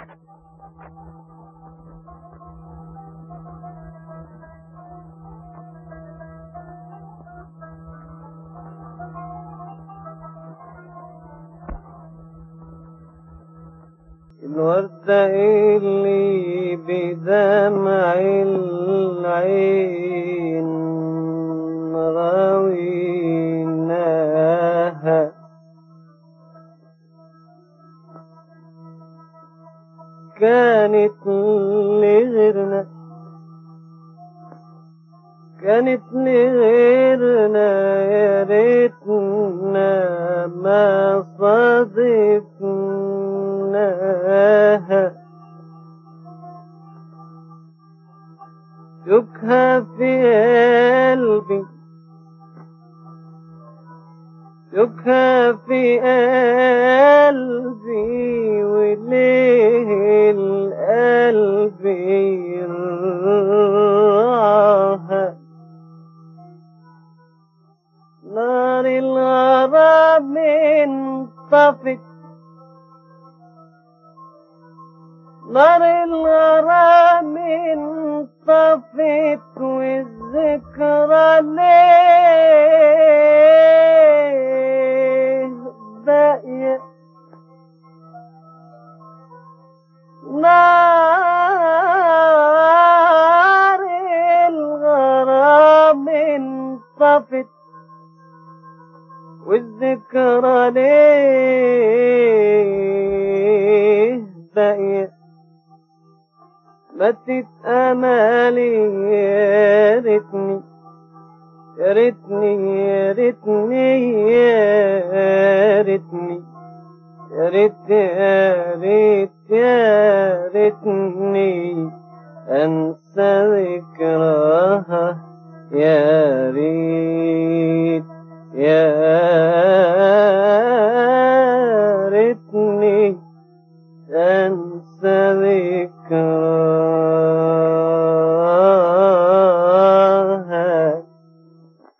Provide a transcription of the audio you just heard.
الوردة اللي بدمع العين راويناها كانت لغيرنا كانت لغيرنا يا ريتنا ما صادفناها شكها في قلبي شكها في قلبي وليه القلب يرعاها نار الغرام انطفت نار الغرام انطفت والذكرى ليه باقية نار الغرام انطفت والذكرى ليه باقية ماتت امالي يا ريتني يا ريتني يا ريتني يا ريتني يا ريت يا ريت يا ريتني انسى ذكراها يا ريت يا ريتني انسى ذكراها